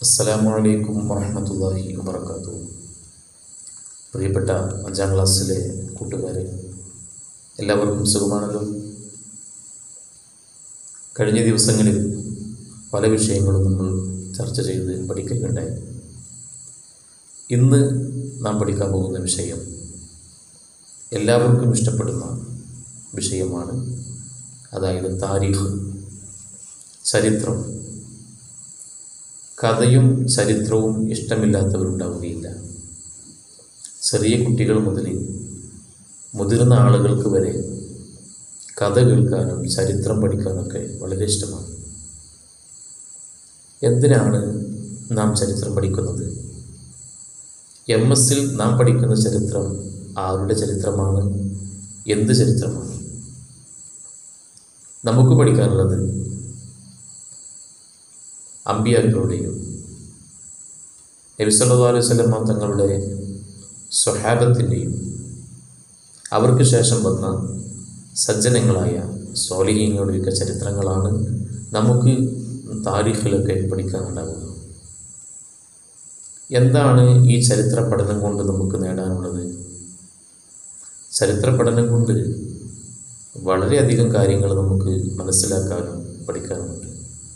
അസ്സലാമു അലൈക്കും വറഹ്മത്തുള്ളാഹി വബറകാതുഹു പ്രിയപ്പെട്ട അഞ്ചാം ക്ലാസ്സിലെ കൂട്ടുകാരെ എല്ലാവർക്കും സുഖമാണല്ലോ കഴിഞ്ഞ ദിവസങ്ങളിൽ പല വിഷയങ്ങളും നമ്മൾ ചർച്ച ചെയ്ത് പഠിക്കുകയുണ്ടായി ഇന്ന് നാം പഠിക്കാൻ പോകുന്ന വിഷയം എല്ലാവർക്കും ഇഷ്ടപ്പെടുന്ന വിഷയമാണ് അതായത് താരീഖ് ചരിത്രം കഥയും ചരിത്രവും ഇഷ്ടമില്ലാത്തവരുണ്ടാവുകയില്ല ചെറിയ കുട്ടികൾ മുതൽ മുതിർന്ന ആളുകൾക്ക് വരെ കഥ കേൾക്കാനും ചരിത്രം പഠിക്കാനൊക്കെ വളരെ ഇഷ്ടമാണ് എന്തിനാണ് നാം ചരിത്രം പഠിക്കുന്നത് എം എസിൽ നാം പഠിക്കുന്ന ചരിത്രം ആരുടെ ചരിത്രമാണ് എന്ത് ചരിത്രമാണ് നമുക്ക് പഠിക്കാനുള്ളത് അമ്പിയാക്കളുടെയും നബിസല്ലാ അലൈഹി സ്വലമ തങ്ങളുടെ സ്വഹാബത്തിൻ്റെയും അവർക്ക് ശേഷം വന്ന സജ്ജനങ്ങളായ സ്വാലിഹീങ്ങളുടെയൊക്കെ ചരിത്രങ്ങളാണ് നമുക്ക് താരീഖിലൊക്കെ പഠിക്കാനുണ്ടാകുന്നത് എന്താണ് ഈ ചരിത്ര പഠനം കൊണ്ട് നമുക്ക് നേടാനുള്ളത് ചരിത്ര പഠനം കൊണ്ട് വളരെയധികം കാര്യങ്ങൾ നമുക്ക് മനസ്സിലാക്കാനും പഠിക്കാനുമുണ്ട്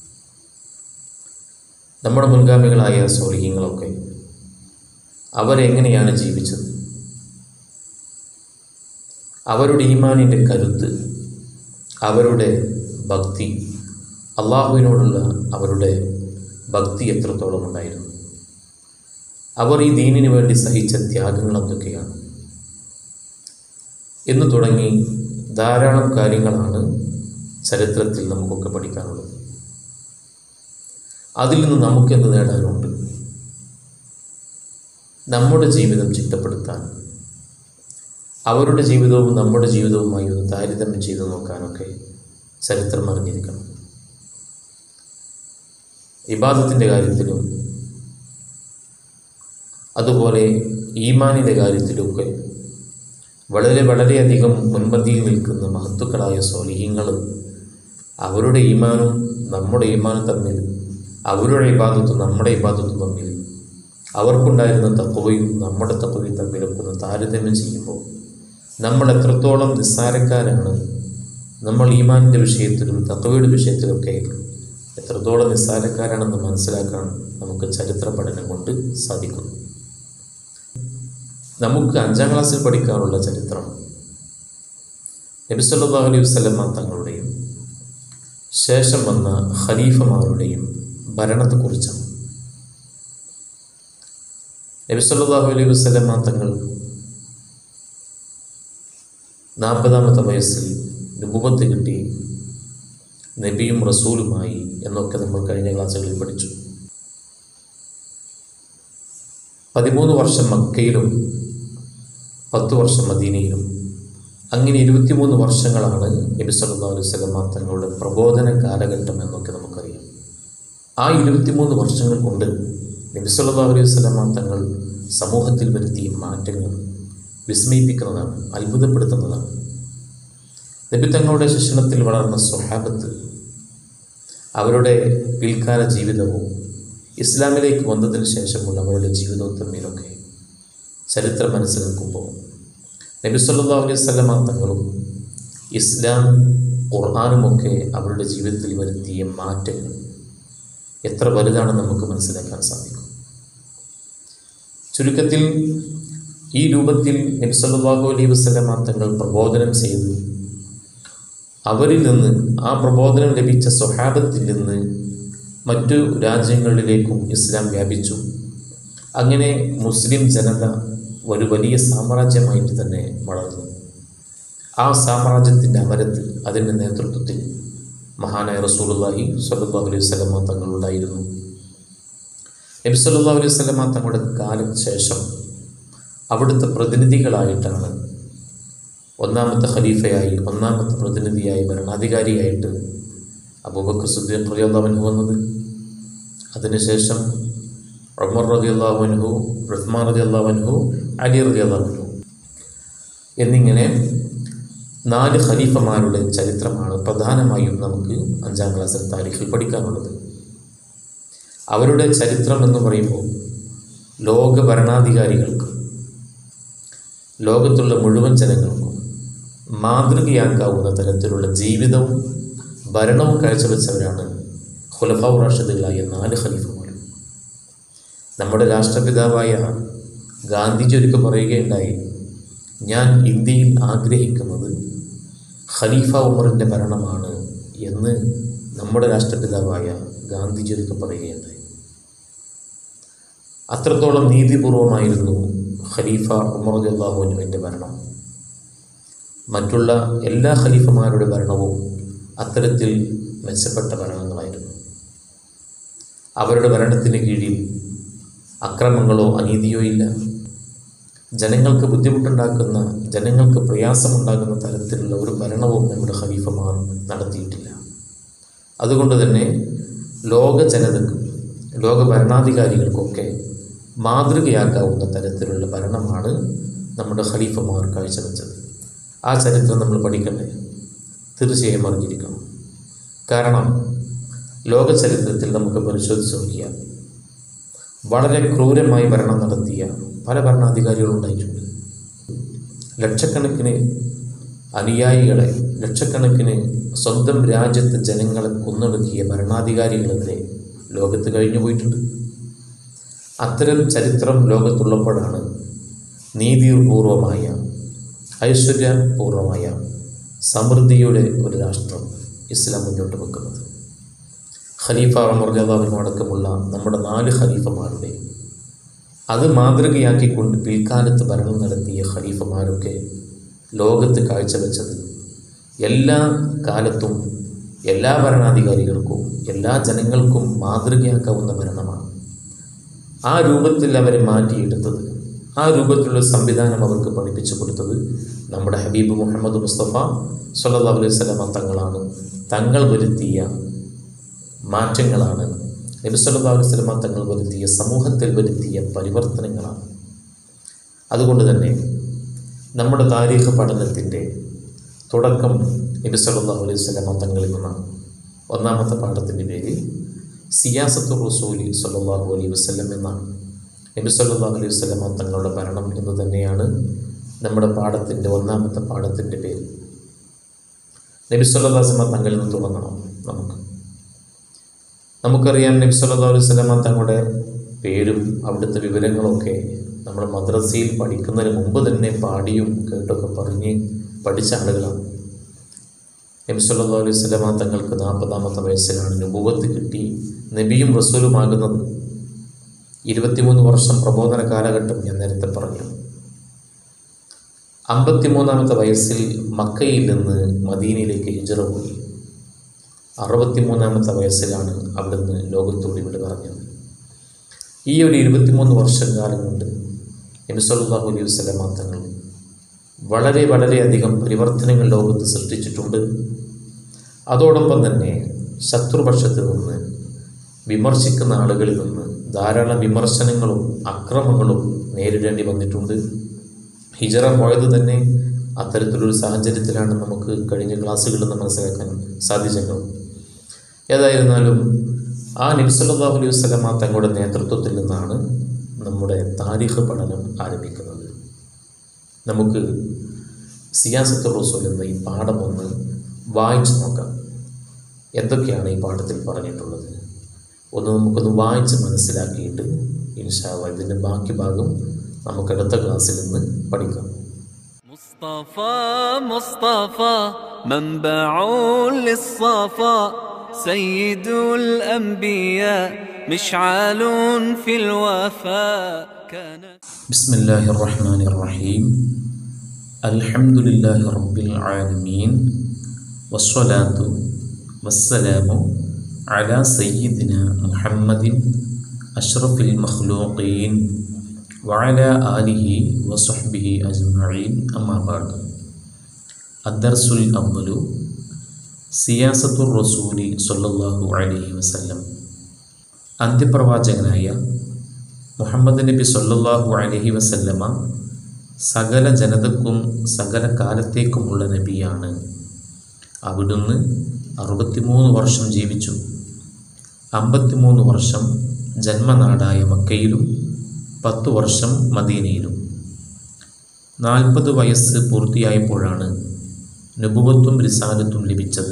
നമ്മുടെ മുൻഗാമികളായ സ്വർഗീയങ്ങളൊക്കെ അവരെങ്ങനെയാണ് ജീവിച്ചത് അവരുടെ ഈമാനിൻ്റെ കരുത്ത് അവരുടെ ഭക്തി അള്ളാഹുവിനോടുള്ള അവരുടെ ഭക്തി എത്രത്തോളം ഉണ്ടായിരുന്നു അവർ ഈ ദീനിനു വേണ്ടി സഹിച്ച ത്യാഗങ്ങൾ എന്തൊക്കെയാണ് എന്ന് തുടങ്ങി ധാരാളം കാര്യങ്ങളാണ് ചരിത്രത്തിൽ നമുക്കൊക്കെ പഠിക്കാനുള്ളത് അതിൽ നിന്ന് നമുക്ക് എന്ത് നേടാനുണ്ട് നമ്മുടെ ജീവിതം ചിട്ടപ്പെടുത്താൻ അവരുടെ ജീവിതവും നമ്മുടെ ജീവിതവുമായി ഒന്ന് താരതമ്യം ചെയ്തു നോക്കാനൊക്കെ ചരിത്രം അറിഞ്ഞിരിക്കണം ഇബാദത്തിൻ്റെ കാര്യത്തിലും അതുപോലെ ഈമാനിൻ്റെ കാര്യത്തിലുമൊക്കെ വളരെ വളരെയധികം മുൻപന്തിയിൽ നിൽക്കുന്ന മഹത്തുക്കളായ സ്വാലിഹ്യങ്ങൾ അവരുടെ ഈമാനും നമ്മുടെ ഈമാനും തമ്മിൽ അവരുടെ ഇബാദത്തും നമ്മുടെ ഇബാദത്തും തമ്മിൽ അവർക്കുണ്ടായിരുന്ന തത്വയും നമ്മുടെ തത്വയും തമ്മിലൊക്കെ ഒന്ന് താരതമ്യം ചെയ്യുമ്പോൾ നമ്മൾ എത്രത്തോളം നിസ്സാരക്കാരാണ് നമ്മൾ ഈമാനിൻ്റെ വിഷയത്തിലും തത്വയുടെ വിഷയത്തിലൊക്കെ എത്രത്തോളം നിസ്സാരക്കാരാണെന്ന് മനസ്സിലാക്കാൻ നമുക്ക് ചരിത്ര പഠനം കൊണ്ട് സാധിക്കുന്നു നമുക്ക് അഞ്ചാം ക്ലാസ്സിൽ പഠിക്കാനുള്ള ചരിത്രം നബിസല്ലാ അലൈഹി വസ്ലമ തങ്ങളുടെയും ശേഷം വന്ന ഖലീഫമാരുടെയും ഭരണത്തെക്കുറിച്ചാണ് നബിസല്ലാഹു അലൈഹി വസ്ലമ തങ്ങൾ നാൽപ്പതാമത്തെ വയസ്സിൽ നുപത്ത് കിട്ടി നബിയും റസൂലുമായി എന്നൊക്കെ നമ്മൾ കഴിഞ്ഞ ക്ലാസ്സുകളിൽ പഠിച്ചു പതിമൂന്ന് വർഷം മക്കയിലും പത്ത് വർഷം മദീനയിലും അങ്ങനെ ഇരുപത്തിമൂന്ന് വർഷങ്ങളാണ് നബി സല്ലാ അലൈഹി സ്വലമ തങ്ങളുടെ പ്രബോധന കാലഘട്ടം എന്നൊക്കെ നമുക്കറിയാം ആ ഇരുപത്തിമൂന്ന് വർഷങ്ങൾ കൊണ്ട് നബി സല്ലാ അലൈഹി സ്വലമ തങ്ങൾ സമൂഹത്തിൽ വരുത്തിയ മാറ്റങ്ങൾ വിസ്മയിപ്പിക്കുന്നതാണ് അത്ഭുതപ്പെടുത്തുന്നതാണ് നബി തങ്ങളുടെ ശിക്ഷണത്തിൽ വളർന്ന സ്വഹാബത്ത് അവരുടെ പിൽക്കാല ജീവിതവും ഇസ്ലാമിലേക്ക് വന്നതിന് ശേഷമുള്ള അവരുടെ ജീവിതവും തമ്മിലൊക്കെ ചരിത്രം മനസ്സിലാക്കുമ്പോൾ നബി സല്ലാ അലൈഹി സ്വലമ തങ്ങളും ഇസ്ലാം ഖുർആാനുമൊക്കെ അവരുടെ ജീവിതത്തിൽ വരുത്തിയ മാറ്റങ്ങൾ എത്ര വലുതാണെന്ന് നമുക്ക് മനസ്സിലാക്കാൻ സാധിക്കും ചുരുക്കത്തിൽ ഈ രൂപത്തിൽ നബി സല്ലാഹു അലൈഹി വസ്ലമ തങ്ങൾ പ്രബോധനം ചെയ്ത് അവരിൽ നിന്ന് ആ പ്രബോധനം ലഭിച്ച സ്വഹാബത്തിൽ നിന്ന് മറ്റു രാജ്യങ്ങളിലേക്കും ഇസ്ലാം വ്യാപിച്ചു അങ്ങനെ മുസ്ലിം ജനത ഒരു വലിയ സാമ്രാജ്യമായിട്ട് തന്നെ വളർന്നു ആ സാമ്രാജ്യത്തിൻ്റെ അമരത്ത് അതിൻ്റെ നേതൃത്വത്തിൽ മഹാനായ റസൂലുള്ളാഹി സ്വല്ലല്ലാഹു അലൈഹി വസല്ലമ തങ്ങളുണ്ടായിരുന്നു നബി സല്ലല്ലാഹു അലൈഹി വസല്ലമ തങ്ങളുടെ കാലം ശേഷം അവിടുത്തെ പ്രതിനിധികളായിട്ടാണ് ഒന്നാമത്തെ ഖലീഫയായി ഒന്നാമത്തെ പ്രതിനിധിയായി ഭരണാധികാരിയായിട്ട് അബൂബക്കർ സുദ്ദീഖ് റളിയല്ലാഹു വന്നത് അതിനുശേഷം ഉമർ റളിയല്ലാഹു അൻഹു ഉസ്മാൻ റളിയല്ലാഹു അൻഹു അലി റളിയല്ലാഹു അൻഹു എന്നിങ്ങനെ നാല് ഖലീഫമാരുടെ ചരിത്രമാണ് പ്രധാനമായും നമുക്ക് അഞ്ചാം ക്ലാസ്സിൽ താരീഖിൽ പഠിക്കാനുള്ളത് അവരുടെ ചരിത്രം എന്ന് പറയുമ്പോൾ ലോക ഭരണാധികാരികൾക്ക് ലോകത്തുള്ള മുഴുവൻ ജനങ്ങൾക്കും മാതൃകയാക്കാവുന്ന തരത്തിലുള്ള ജീവിതവും ഭരണവും കാഴ്ചവെച്ചവരാണ് ഖുലഫാവ് റാഷിദുകളായ നാല് ഖലീഫമാർ നമ്മുടെ രാഷ്ട്രപിതാവായ ഗാന്ധിജി ഒരിക്കൽ പറയുകയുണ്ടായി ഞാൻ ഇന്ത്യയിൽ ആഗ്രഹിക്കുന്നത് ഖലീഫ ഉമറിൻ്റെ ഭരണമാണ് എന്ന് നമ്മുടെ രാഷ്ട്രപിതാവായ ഗാന്ധിജി ഒരിക്കൽ പറയുകയുണ്ടായി അത്രത്തോളം നീതിപൂർവമായിരുന്നു ഖലീഫ ഉമർ അള്ളാഹുനുവിൻ്റെ ഭരണം മറ്റുള്ള എല്ലാ ഖലീഫമാരുടെ ഭരണവും അത്തരത്തിൽ മെച്ചപ്പെട്ട ഭരണങ്ങളായിരുന്നു അവരുടെ ഭരണത്തിന് കീഴിൽ അക്രമങ്ങളോ അനീതിയോ ഇല്ല ജനങ്ങൾക്ക് ബുദ്ധിമുട്ടുണ്ടാക്കുന്ന ജനങ്ങൾക്ക് പ്രയാസമുണ്ടാകുന്ന തരത്തിലുള്ള ഒരു ഭരണവും നമ്മുടെ ഖലീഫമാർ നടത്തിയിട്ടില്ല അതുകൊണ്ട് തന്നെ ലോക ജനതക്കും ലോക ഭരണാധികാരികൾക്കൊക്കെ മാതൃകയാക്കാവുന്ന തരത്തിലുള്ള ഭരണമാണ് നമ്മുടെ ഖലീഫമാർ കാഴ്ചവെച്ചത് ആ ചരിത്രം നമ്മൾ പഠിക്കണ്ടേ തീർച്ചയായും അറിഞ്ഞിരിക്കണം കാരണം ലോക ചരിത്രത്തിൽ നമുക്ക് പരിശോധിച്ച് നോക്കിയാൽ വളരെ ക്രൂരമായി ഭരണം നടത്തിയ പല ഭരണാധികാരികളുണ്ടായിട്ടുണ്ട് ലക്ഷക്കണക്കിന് അനുയായികളെ ലക്ഷക്കണക്കിന് സ്വന്തം രാജ്യത്തെ ജനങ്ങളെ കൊന്നൊടുക്കിയ ഭരണാധികാരികളെതിരെ ലോകത്ത് കഴിഞ്ഞു പോയിട്ടുണ്ട് അത്തരം ചരിത്രം ലോകത്തുള്ളപ്പോഴാണ് നീതിപൂർവമായ ഐശ്വര്യപൂർവമായ സമൃദ്ധിയുടെ ഒരു രാഷ്ട്രം ഇസ്ലാം മുന്നോട്ട് വെക്കുന്നത് ഖലീഫ അമർജാബിനും അടക്കമുള്ള നമ്മുടെ നാല് ഖലീഫമാരുടെ അത് മാതൃകയാക്കിക്കൊണ്ട് പിൽക്കാലത്ത് ഭരണം നടത്തിയ ഖലീഫമാരൊക്കെ ലോകത്ത് കാഴ്ചവെച്ചത് എല്ലാ കാലത്തും എല്ലാ ഭരണാധികാരികൾക്കും എല്ലാ ജനങ്ങൾക്കും മാതൃകയാക്കാവുന്ന ഭരണമാണ് ആ രൂപത്തിൽ അവരെ മാറ്റിയെടുത്തത് ആ രൂപത്തിലുള്ള സംവിധാനം അവർക്ക് പഠിപ്പിച്ചു കൊടുത്തത് നമ്മുടെ ഹബീബ് മുഹമ്മദ് മുസ്തഫ സല്ലാ അലൈഹി സ്വലാമ തങ്ങളാണ് തങ്ങൾ വരുത്തിയ മാറ്റങ്ങളാണ് നബി സല്ലാ അലൈഹി സ്വലമ തങ്ങൾ വരുത്തിയ സമൂഹത്തിൽ വരുത്തിയ പരിവർത്തനങ്ങളാണ് അതുകൊണ്ട് തന്നെ നമ്മുടെ താരീഖ് പഠനത്തിൻ്റെ തുടക്കം നബി സല്ലാഹു അലൈഹി സ്വലമ തങ്ങളിൽ നിന്നാണ് ഒന്നാമത്തെ പാഠത്തിൻ്റെ പേര് സിയാസത്ത് റസൂലി സല്ലാഹു അലൈഹി വസ്ലം എന്നാണ് നബി സല്ലാഹു അലൈഹി വസ്ലമ തങ്ങളുടെ ഭരണം എന്ന് തന്നെയാണ് നമ്മുടെ പാഠത്തിൻ്റെ ഒന്നാമത്തെ പാഠത്തിൻ്റെ പേര് നബി സല്ലാ വസ്ലമ തങ്ങളിൽ നിന്ന് തുടങ്ങണം നമുക്ക് നമുക്കറിയാം നബി സല്ലാ അലൈഹി സ്വലമ തങ്ങളുടെ പേരും അവിടുത്തെ വിവരങ്ങളൊക്കെ നമ്മൾ മദ്രസയിൽ പഠിക്കുന്നതിന് മുമ്പ് തന്നെ പാടിയും കേട്ടൊക്കെ പറഞ്ഞ് പഠിച്ച ആളുകളാണ് നബി സല്ലാ അലൈഹി സ്വലമ തങ്ങൾക്ക് നാൽപ്പതാമത്തെ വയസ്സിലാണ് നുപൂവത്ത് കിട്ടി നബിയും റസൂലുമാകുന്നത് ഇരുപത്തിമൂന്ന് വർഷം പ്രബോധന കാലഘട്ടം ഞാൻ നേരത്തെ പറഞ്ഞു അമ്പത്തിമൂന്നാമത്തെ വയസ്സിൽ മക്കയിൽ നിന്ന് മദീനയിലേക്ക് ഹിജറ പോയി അറുപത്തിമൂന്നാമത്തെ വയസ്സിലാണ് അവിടുന്ന് ലോകത്തോട് ഇവിടെ പറഞ്ഞത് ഈ ഒരു ഇരുപത്തിമൂന്ന് വർഷക്കാലം കൊണ്ട് നബി സല്ലല്ലാഹു അലൈഹി വസല്ലമ തങ്ങൾ വളരെ വളരെയധികം പരിവർത്തനങ്ങൾ ലോകത്ത് സൃഷ്ടിച്ചിട്ടുണ്ട് അതോടൊപ്പം തന്നെ ശത്രുപക്ഷത്തിൽ നിന്ന് വിമർശിക്കുന്ന ആളുകളിൽ നിന്ന് ധാരാളം വിമർശനങ്ങളും അക്രമങ്ങളും നേരിടേണ്ടി വന്നിട്ടുണ്ട് ഹിജറ പോയത് തന്നെ അത്തരത്തിലൊരു സാഹചര്യത്തിലാണ് നമുക്ക് കഴിഞ്ഞ ക്ലാസ്സുകളിൽ നിന്ന് മനസ്സിലാക്കാൻ സാധിച്ചത് ഏതായിരുന്നാലും ആ നബ്സല്ലാഹു അലൈഹി വസ്ലമ തങ്ങളുടെ നേതൃത്വത്തിൽ നിന്നാണ് നമ്മുടെ താരിഖ് പഠനം ആരംഭിക്കുന്നത് നമുക്ക് സിയാസത്ത് റസൂൽ എന്ന ഈ പാഠം ഒന്ന് വായിച്ചു നോക്കാം എന്തൊക്കെയാണ് ഈ പാഠത്തിൽ പറഞ്ഞിട്ടുള്ളത് ഒന്ന് നമുക്കൊന്ന് വായിച്ച് മനസ്സിലാക്കിയിട്ട് ഇൻഷാല്ല ഇതിൻ്റെ ബാക്കി ഭാഗം നമുക്ക് അടുത്ത ക്ലാസ്സിൽ നിന്ന് പഠിക്കാം مصطفى مصطفى منبع للصفا سيد الأنبياء مشعال في الوفاء كان بسم الله الرحمن الرحيم الحمد لله رب العالمين والصلاة والسلام على سيدنا محمد أشرف المخلوقين وعلى آله وصحبه أجمعين أما بعد الدرس الأول سياسة الرسول صلى الله عليه وسلم അന്ത്യപ്രവാചകനായ മുഹമ്മദ് നബി സല്ലല്ലാഹു അലൈഹി വസല്ലമ സകല ജനതക്കും സകല കാലത്തേക്കുമുള്ള നബിയാണ് അവിടുന്ന് അറുപത്തിമൂന്ന് വർഷം ജീവിച്ചു അമ്പത്തിമൂന്ന് വർഷം ജന്മനാടായ മക്കയിലും പത്തു വർഷം മദീനയിലും നാൽപ്പത് വയസ്സ് പൂർത്തിയായപ്പോഴാണ് നുബുവത്തും റിസാലത്തും ലഭിച്ചത്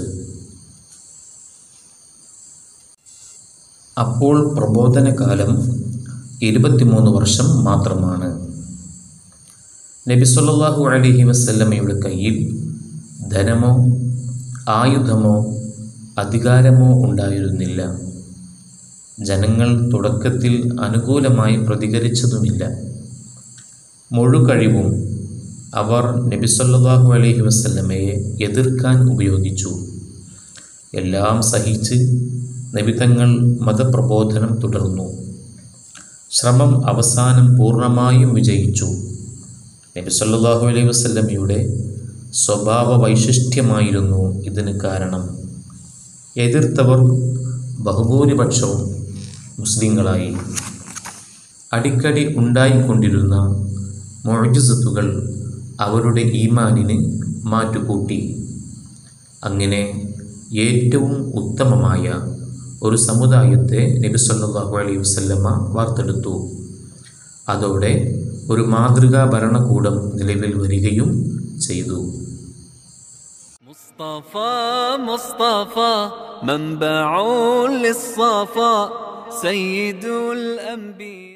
അപ്പോൾ പ്രബോധനകാലം ഇരുപത്തിമൂന്ന് വർഷം മാത്രമാണ് നബി സല്ലല്ലാഹു അലൈഹി വസല്ലമയുടെ കയ്യിൽ ധനമോ ആയുധമോ അധികാരമോ ഉണ്ടായിരുന്നില്ല ജനങ്ങൾ തുടക്കത്തിൽ അനുകൂലമായി പ്രതികരിച്ചതുമില്ല മുഴുകഴിവും അവർ നബി സല്ലല്ലാഹു അലൈഹി വസല്ലമയെ എതിർക്കാൻ ഉപയോഗിച്ചു എല്ലാം സഹിച്ച് നബിതങ്ങൾ മതപ്രബോധനം തുടർന്നു ശ്രമം അവസാനം പൂർണ്ണമായും വിജയിച്ചു നബി സല്ലല്ലാഹു അലൈഹി വസല്ലമയുടെ സ്വഭാവ വൈശിഷ്ട്യമായിരുന്നു ഇതിന് കാരണം എതിർത്തവർ ബഹുഭൂരിപക്ഷവും മുസ്ലിങ്ങളായി അടിക്കടി ഉണ്ടായിക്കൊണ്ടിരുന്ന മൊഴിജത്തുകൾ അവരുടെ ഈമാനിന് മാറ്റുകൂട്ടി അങ്ങനെ ഏറ്റവും ഉത്തമമായ ഒരു സമുദായത്തെ നബി സല്ലല്ലാഹു അലൈഹി വസല്ലമ വാർത്തെടുത്തു അതോടെ ഒരു മാതൃകാ ഭരണകൂടം നിലവിൽ വരികയും ചെയ്തു مصطفى مصطفى منبع للصفا سيد الأنبياء